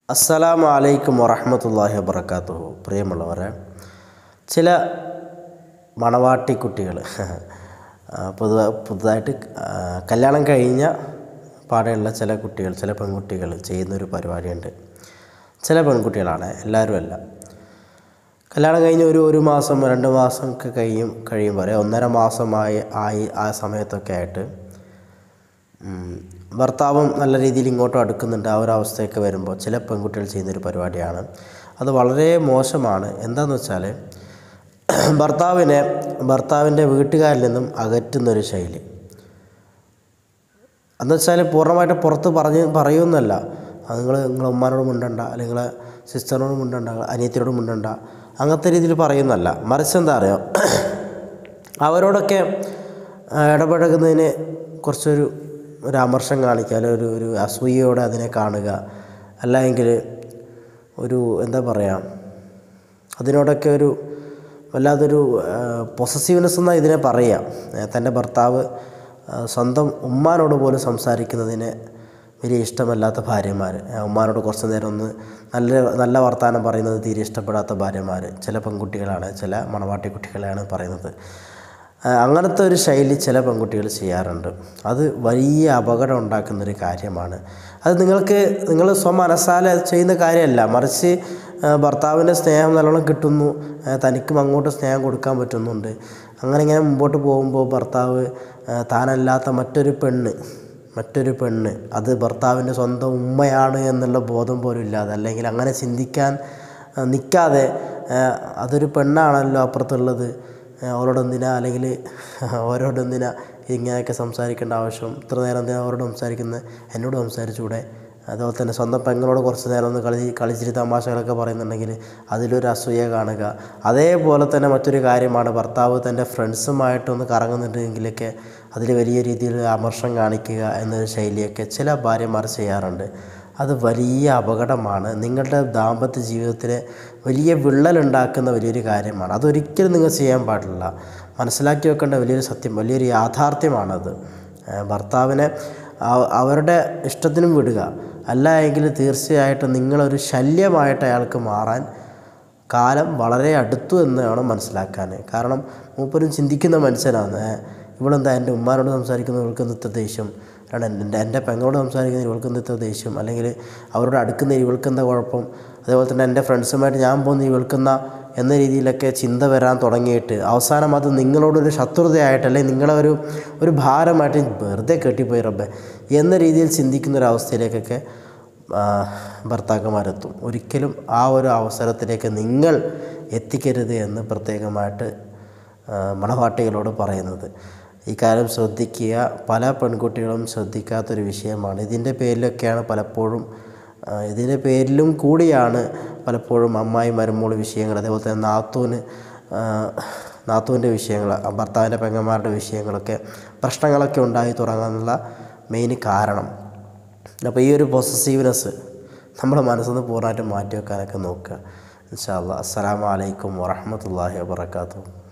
അസ്സലാമു അലൈക്കും വറഹമത്തല്ലാഹി വബർക്കാത്തു പ്രിയമുള്ളവരെ ചില മണവാട്ടി കുട്ടികൾ പുതു പുതുതായിട്ട് ആ, കല്യാണം കഴിഞ്ഞ പാടെയുള്ള ചില കുട്ടികൾ ചില പെൺകുട്ടികൾ ചെയ്യുന്നൊരു പരിപാടിയുണ്ട് ചില പെൺകുട്ടികളാണ് എല്ലാവരും അല്ല കല്യാണം കഴിഞ്ഞ് ഒരു ഒരു മാസം രണ്ട് മാസം ഒക്കെ കഴിയും കഴിയും വരെ ഒന്നര മാസമായി ആയി ആ സമയത്തൊക്കെ ആയിട്ട് ഉം, ഭർത്താവും നല്ല രീതിയിൽ ഇങ്ങോട്ടും അടുക്കുന്നുണ്ട് ആ ഒരു അവസ്ഥയൊക്കെ വരുമ്പോൾ ചില പെൺകുട്ടികൾ ചെയ്യുന്നൊരു പരിപാടിയാണ് അത് വളരെ മോശമാണ് എന്താണെന്ന് വെച്ചാൽ ഭർത്താവിനെ ഭർത്താവിൻ്റെ വീട്ടുകാരിൽ നിന്നും അകറ്റുന്നൊരു ശൈലി എന്ന് വെച്ചാൽ പൂർണ്ണമായിട്ട് പുറത്ത് പറഞ്ഞ് പറയുമെന്നല്ല അത് നിങ്ങൾ നിങ്ങളെ ഉമ്മാനോട് മിണ്ടണ്ട അല്ലെങ്കിൽ നിങ്ങളെ സിസ്റ്ററിനോട് മിണ്ടണ്ട അനിയത്തിനോട് മിണ്ടണ്ട അങ്ങനത്തെ രീതിയിൽ പറയുന്നല്ല മറിച്ച് എന്താ അറിയോ അവരോടൊക്കെ ആ, ഇടപഴകുന്നതിന് കുറച്ചൊരു ഒരു അമർഷം കാണിക്കുക അല്ലെങ്കിൽ ഒരു ഒരു അസൂയയോടെ അതിനെ കാണുക അല്ലെങ്കിൽ ഒരു എന്താ പറയുക അതിനോടൊക്കെ ഒരു വല്ലാതൊരു പൊസസീവ്നെസ് എന്നാൽ ഇതിനെ പറയാം ഏ, തൻ്റെ ഭർത്താവ് ആ, സ്വന്തം ഉമ്മാനോട് പോലും സംസാരിക്കുന്നതിന് വലിയ ഇഷ്ടമല്ലാത്ത ഭാര്യമാർ ഏ, ഉമ്മാനോട് കുറച്ച് നേരം ഒന്ന് നല്ല നല്ല വർത്തമാനം പറയുന്നത് തീരെ ഇഷ്ടപ്പെടാത്ത ഭാര്യമാർ ചില പെൺകുട്ടികളാണ് ചില മണവാട്ടി കുട്ടികളെയാണ് പറയുന്നത് ആ, അങ്ങനത്തെ ഒരു ശൈലി ചില പെൺകുട്ടികൾ ചെയ്യാറുണ്ട് അത് വലിയ അപകടം ഉണ്ടാക്കുന്നൊരു കാര്യമാണ് അത് നിങ്ങൾക്ക് നിങ്ങൾ സ്വമനസാലെ ചെയ്യുന്ന കാര്യമല്ല മറിച്ച് ആ, ഭർത്താവിൻ്റെ സ്നേഹം നല്ലോണം കിട്ടുന്നു ആ, തനിക്കും അങ്ങോട്ട് സ്നേഹം കൊടുക്കാൻ പറ്റുന്നുണ്ട് അങ്ങനെ ഇങ്ങനെ മുമ്പോട്ട് പോകുമ്പോൾ ഭർത്താവ് ആ, താനല്ലാത്ത മറ്റൊരു പെണ്ണ് മറ്റൊരു പെണ്ണ് അത് ഭർത്താവിൻ്റെ സ്വന്തം ഉമ്മയാണ് എന്നുള്ള ബോധം പോലും ഇല്ലാതെ അല്ലെങ്കിൽ അങ്ങനെ ചിന്തിക്കാൻ ആ, നിൽക്കാതെ ആ, അതൊരു പെണ്ണാണല്ലോ അപ്പുറത്തുള്ളത് ആ, അവരോട് എന്തിനാ അല്ലെങ്കിൽ അവരോട് എന്തിനാ ഇങ്ങനെയൊക്കെ സംസാരിക്കേണ്ട ആവശ്യം ഇത്ര നേരം എന്തിനാ അവരോട് സംസാരിക്കുന്നത് എന്നോട് സംസാരിച്ചുകൂടെ അതുപോലെ തന്നെ സ്വന്തം പെങ്ങളോട് കുറച്ച് നേരം ഒന്ന് കളി കളിച്ചിരി തമാശകളൊക്കെ പറയുന്നുണ്ടെങ്കിൽ അതിലൊരു അസൂയ കാണുക അതേപോലെ തന്നെ മറ്റൊരു കാര്യമാണ് ഭർത്താവ് തൻ്റെ ഫ്രണ്ട്സുമായിട്ടൊന്ന് കറങ്ങുന്നുണ്ടെങ്കിലൊക്കെ അതിൽ വലിയ രീതിയിൽ അമർഷം കാണിക്കുക എന്നൊരു ശൈലിയൊക്കെ ചില ഭാര്യമാർ ചെയ്യാറുണ്ട് അത് വലിയ അപകടമാണ് നിങ്ങളുടെ ദാമ്പത്യ ജീവിതത്തിന് വലിയ വിള്ളലുണ്ടാക്കുന്ന വലിയൊരു കാര്യമാണ് അതൊരിക്കലും നിങ്ങൾ ചെയ്യാൻ പാടില്ല മനസ്സിലാക്കി വെക്കേണ്ട വലിയൊരു സത്യം വലിയൊരു യാഥാർത്ഥ്യമാണത് ഏഹ് ഭർത്താവിനെ അവ- അവരുടെ ഇഷ്ടത്തിനും വിടുക അല്ല എങ്കിൽ തീർച്ചയായിട്ടും നിങ്ങളൊരു ശല്യമായിട്ട് അയാൾക്ക് മാറാൻ കാലം വളരെ അടുത്തു എന്ന് വേണം മനസ്സിലാക്കാൻ കാരണം മൂപ്പരും ചിന്തിക്കുന്ന മനുഷ്യനാണ് ഏ, ഇവളെന്താ എൻ്റെ ഉമ്മാനോട് സംസാരിക്കുന്ന ഇവൾക്ക് ഇത്ര ദേഷ്യം അല്ലാണ്ട് എൻ്റെ എൻ്റെ പെങ്ങളോട് സംസാരിക്കുന്ന ഇവൾക്ക് ഇത്ര ദേഷ്യം അല്ലെങ്കിൽ അവരോട് അടുക്കുന്ന ഇവൾക്ക് എന്താ കുഴപ്പം അതേപോലെ തന്നെ എൻ്റെ ഫ്രണ്ട്സുമായിട്ട് ഞാൻ പോകുന്ന ഇവൾക്കുന്ന എന്ന രീതിയിലൊക്കെ ചിന്ത വരാൻ തുടങ്ങിയിട്ട് അവസാനം അത് നിങ്ങളോടൊരു ശത്രുതയായിട്ട് അല്ലെങ്കിൽ നിങ്ങളെ ഒരു ഒരു ഭാരമായിട്ട് വെറുതെ കെട്ടിപ്പോയി റബ്ബെ എന്ന രീതിയിൽ ചിന്തിക്കുന്ന ഒരു അവസ്ഥയിലേക്കൊക്കെ ആ, ഭർത്താക്കന്മാരെത്തും ഒരിക്കലും ആ ഒരു അവസരത്തിലേക്ക് നിങ്ങൾ എത്തിക്കരുത് എന്ന് പ്രത്യേകമായിട്ട് ആ, മണവാട്ടികളോട് പറയുന്നത് ഈ കാര്യം ശ്രദ്ധിക്കുക പല പെൺകുട്ടികളും ശ്രദ്ധിക്കാത്തൊരു വിഷയമാണ് ഇതിൻ്റെ പേരിലൊക്കെയാണ് പലപ്പോഴും ആ, ഇതിൻ്റെ പേരിലും കൂടിയാണ് പലപ്പോഴും അമ്മായി മരുമോൾ വിഷയങ്ങൾ അതേപോലെ തന്നെ നാത്തൂന് ആ, നാത്തൂൻ്റെ വിഷയങ്ങൾ ഭർത്താവിൻ്റെ പെങ്ങന്മാരുടെ വിഷയങ്ങളൊക്കെ പ്രശ്നങ്ങളൊക്കെ ഉണ്ടായി തുടങ്ങാനുള്ള മെയിൻ കാരണം അപ്പോൾ ഈ ഒരു പൊസസീവ്നെസ് നമ്മുടെ മനസ്സിൽ നിന്ന് പൂർണ്ണമായിട്ടും മാറ്റി വെക്കാനൊക്കെ നോക്കുക ഇൻഷാ അല്ലാ അസ്സലാമു അലൈക്കും വറഹ്മത്തുള്ളാഹി വബറകാതുഹു